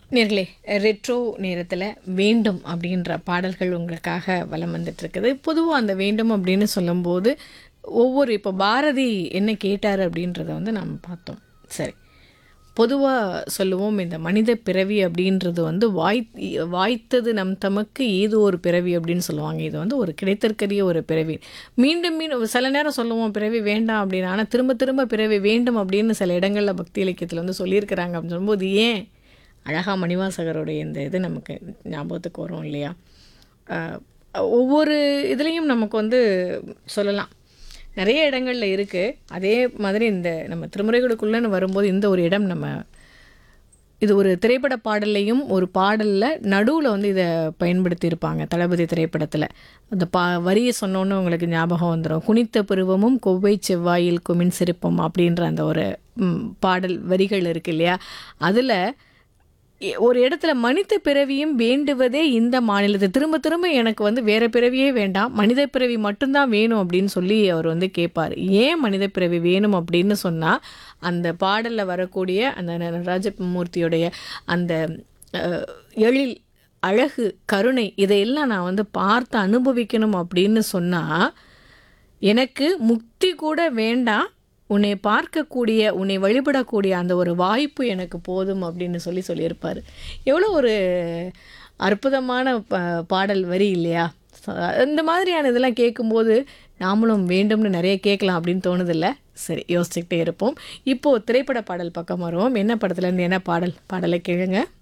நேர்களே ரெட்ரோ நேரத்தில் வேண்டும் அப்படின்ற பாடல்கள் உங்களுக்காக வலம் வந்துட்டுருக்குது பொதுவாக அந்த வேண்டும் அப்படின்னு சொல்லும்போது ஒவ்வொரு இப்போ பாரதி என்ன கேட்டார் அப்படின்றத வந்து நாம் பார்த்தோம் சரி பொதுவாக சொல்லுவோம் இந்த மனித பிறவி அப்படின்றது வந்து வாய் வாய்த்தது நம் தமக்கு ஏதோ ஒரு பிறவி அப்படின்னு சொல்லுவாங்க இது வந்து ஒரு கிடைத்தற்கரிய ஒரு பிறவி மீண்டும் மீண்டும் சில நேரம் சொல்லுவோம் பிறவி வேண்டாம் அப்படின்னு ஆனால் திரும்ப திரும்ப பிறவி வேண்டும் அப்படின்னு சில இடங்களில் பக்தி இலக்கியத்தில் வந்து சொல்லியிருக்கிறாங்க அப்படின்னு சொல்லும்போது ஏன் அழகா மணிவாசகருடைய இந்த இது நமக்கு ஞாபகத்துக்கு வரும் இல்லையா அஹ் ஒவ்வொரு இதுலேயும் நமக்கு வந்து சொல்லலாம் நிறைய இடங்களில் இருக்குது அதே மாதிரி இந்த நம்ம திருமுறைகளுக்குள்ளேன்னு வரும்போது இந்த ஒரு இடம் நம்ம இது ஒரு திரைப்பட பாடல்லையும் ஒரு பாடலில் நடுவில் வந்து இதை பயன்படுத்தியிருப்பாங்க தளபதி திரைப்படத்தில் அந்த பா வரியை சொன்னோன்னு உங்களுக்கு ஞாபகம் வந்துடும் குனித்த பருவமும் கொவ்வை செவ்வாயில் குமின் சிரிப்பம் அப்படின்ற அந்த ஒரு ம், பாடல் வரிகள் இருக்கு இல்லையா அதில் எ- ஒரு இடத்துல மனித பிறவியும் வேண்டுவதே இந்த மாநிலத்தை திரும்ப திரும்ப எனக்கு வந்து வேற பிறவியே வேண்டாம் மனித பிறவி மட்டும்தான் வேணும் அப்படின்னு சொல்லி அவர் வந்து கேட்பார் ஏன் மனித பிறவி வேணும் அப்படின்னு சொன்னால் அந்த பாடலில் வரக்கூடிய அந்த ந- ராஜமூர்த்தியுடைய அந்த அஹ், எழில் அழகு கருணை இதையெல்லாம் நான் வந்து பார்த்து அனுபவிக்கணும் அப்படின்னு சொன்னால் எனக்கு முக்தி கூட வேண்டாம் உன்னை பார்க்கக்கூடிய உன்னை வழிபடக்கூடிய அந்த ஒரு வாய்ப்பு எனக்கு போதும் அப்படின்னு சொல்லி சொல்லியிருப்பார் எவ்வளோ ஒரு அற்புதமான ப பாடல் வரி இல்லையா ச- இந்த மாதிரியான இதெல்லாம் கேட்கும்போது நாமளும் வேண்டும்னு நிறைய கேட்கலாம் அப்படின்னு தோணுதில்ல சரி யோசிச்சுக்கிட்டே இருப்போம் இப்போது திரைப்பட பாடல் பக்கம் வருவோம் என்ன படத்துலேருந்து என்ன பாடல் பாடலை கேளுங்க